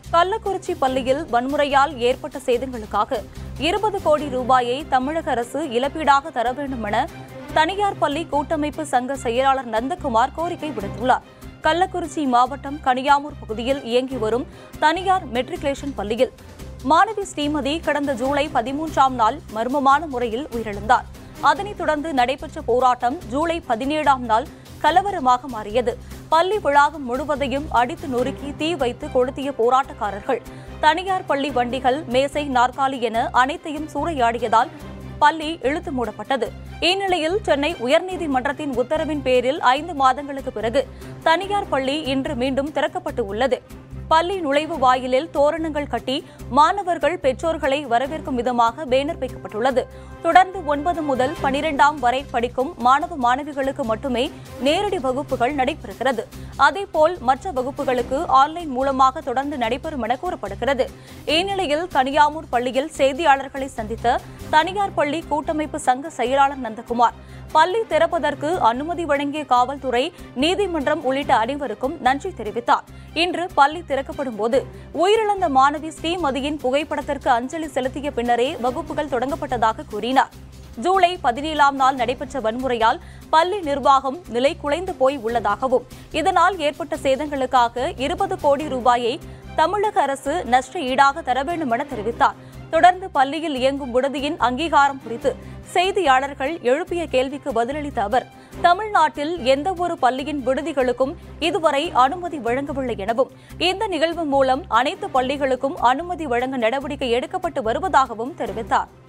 கள்ளக்குறிச்சி பள்ளியில் வன்முறையால் ஏற்பட்ட சேதங்களுக்காக இருபது கோடி ரூபாயை தமிழக அரசு இழப்பீடாக தர வேண்டும் என தனியார் பள்ளி கூட்டமைப்பு சங்க செயலாளர் நந்தகுமார் கோரிக்கை விடுத்துள்ளார் கள்ளக்குறிச்சி மாவட்டம் கனியாமூர் பகுதியில் இயங்கி வரும் தனியார் மெட்ரிகுலேஷன் பள்ளியில் மாணவி ஸ்ரீமதி கடந்த ஜூலை பதிமூன்றாம் நாள் மர்மமான முறையில் உயிரிழந்தார் அதனைத் தொடர்ந்து நடைபெற்ற போராட்டம் ஜூலை பதினேழாம் நாள் கலவரமாக மாறியது பள்ளி வளாகம் முழுவதையும் அடித்து நொறுக்கி தீ வைத்து கொளுத்திய போராட்டக்காரர்கள் தனியார் பள்ளி வண்டிகள் மேசை நாற்காலி என அனைத்தையும் சூறையாடியதால் பள்ளி இழுத்து மூடப்பட்டது இந்நிலையில் சென்னை உயர்நீதிமன்றத்தின் உத்தரவின் பேரில் ஐந்து மாதங்களுக்கு பிறகு தனியார் பள்ளி இன்று மீண்டும் திறக்கப்பட்டு உள்ளது பள்ளி நுழைவு வாயிலில் தோரணங்கள் கட்டி மாணவர்கள் பெற்றோர்களை வரவேற்கும் விதமாக பேனர் வைக்கப்பட்டுள்ளது தொடர்ந்து ஒன்பது முதல் பனிரெண்டாம் வரை படிக்கும் மாணவ மாணவிகளுக்கு மட்டுமே நேரடி வகுப்புகள் நடைபெறுகிறது அதேபோல் மற்ற வகுப்புகளுக்கு ஆன்லைன் மூலமாக தொடர்ந்து நடைபெறும் என கூறப்படுகிறது இந்நிலையில் கனியாமூர் பள்ளியில் செய்தியாளர்களை சந்தித்த தனியார் பள்ளி கூட்டமைப்பு சங்க செயலாளர் நந்தகுமார் பள்ளி திறப்பதற்கு அனுமதி வழங்கிய காவல்துறை நீதிமன்றம் உள்ளிட்ட அனைவருக்கும் நன்றி தெரிவித்தார் இன்று பள்ளி திறக்கப்படும் போது உயிரிழந்த மாணவி ஸ்ரீமதியின் புகைப்படத்திற்கு அஞ்சலி செலுத்திய பின்னரே வகுப்புகள் தொடங்கப்பட்டதாக கூறினார் ஜூலை பதினேழாம் நாள் நடைபெற்ற வன்முறையால் பள்ளி நிர்வாகம் நிலை குலைந்து போய் உள்ளதாகவும் இதனால் ஏற்பட்ட சேதங்களுக்காக இருபது கோடி ரூபாயை தமிழக அரசு நஷ்ட ஈடாக தர வேண்டும் என தெரிவித்தார் தொடர்ந்து பள்ளியில் இயங்கும் விடுதியின் அங்கீகாரம் குறித்து செய்தியாளர்கள் எழுப்பிய கேள்விக்கு பதிலளித்த அவர் தமிழ்நாட்டில் எந்தவொரு பள்ளியின் விடுதிகளுக்கும் இதுவரை அனுமதி வழங்கவில்லை எனவும் இந்த நிகழ்வு மூலம் அனைத்து பள்ளிகளுக்கும் அனுமதி வழங்க நடவடிக்கை எடுக்கப்பட்டு வருவதாகவும் தெரிவித்தார்